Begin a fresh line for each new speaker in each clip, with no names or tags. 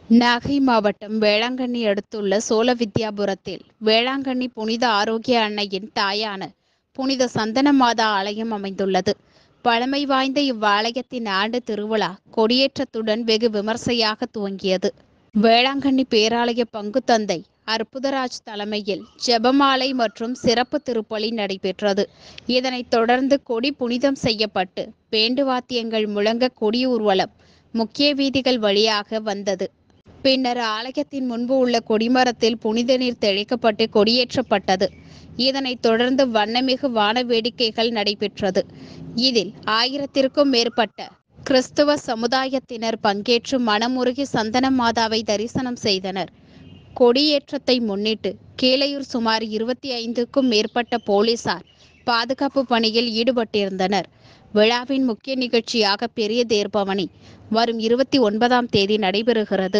நாகை மாவட்டம் வேளாங்கண்ணி அடுத்துள்ள சோழவித்யாபுரத்தில் வேளாங்கண்ணி புனித ஆரோக்கிய அன்னையின் தாயான புனித சந்தன மாதா ஆலயம் அமைந்துள்ளது பழமை வாய்ந்த இவ்வாலயத்தின் ஆண்டு திருவிழா கொடியேற்றத்துடன் வெகு விமர்சையாக துவங்கியது வேளாங்கண்ணி பேராலய பங்கு தந்தை அற்புதராஜ் தலைமையில் ஜெபமாலை மற்றும் சிறப்பு திருப்பலி நடைபெற்றது இதனைத் தொடர்ந்து கொடி புனிதம் செய்யப்பட்டு பேண்டுவாத்தியங்கள் முழங்க கொடி ஊர்வலம் முக்கிய வீதிகள் வழியாக வந்தது பின்னர் ஆலயத்தின் முன்பு உள்ள கொடிமரத்தில் புனித நீர் தெளிக்கப்பட்டு கொடியேற்றப்பட்டது இதனைத் தொடர்ந்து வண்ணமிகு வான வேடிக்கைகள் நடைபெற்றது இதில் ஆயிரத்திற்கும் மேற்பட்ட கிறிஸ்துவ சமுதாயத்தினர் பங்கேற்று மனமுருகி சந்தன மாதாவை தரிசனம் செய்தனர் கொடியேற்றத்தை முன்னிட்டு கீழையூர் சுமார் இருபத்தி ஐந்துக்கும் மேற்பட்ட போலீசார் பாதுகாப்பு பணியில் ஈடுபட்டிருந்தனர் விழாவின் முக்கிய நிகழ்ச்சியாக பெரிய தேர்பவனி வரும் இருபத்தி ஒன்பதாம் தேதி நடைபெறுகிறது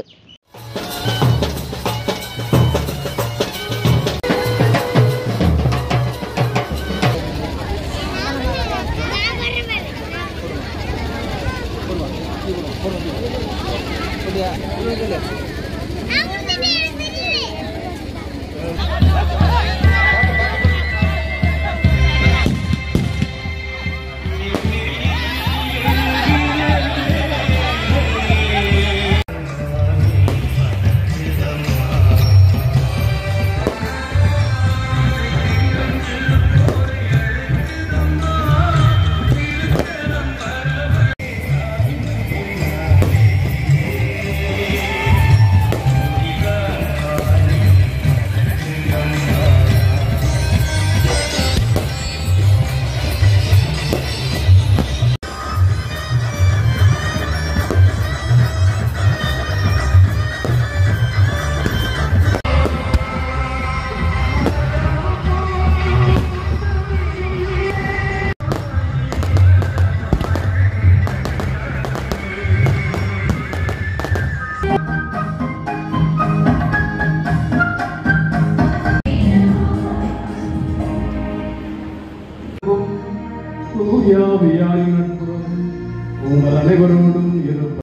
தூயாவியாரின் நட்புறவு உங்கள் அனைவரோடும்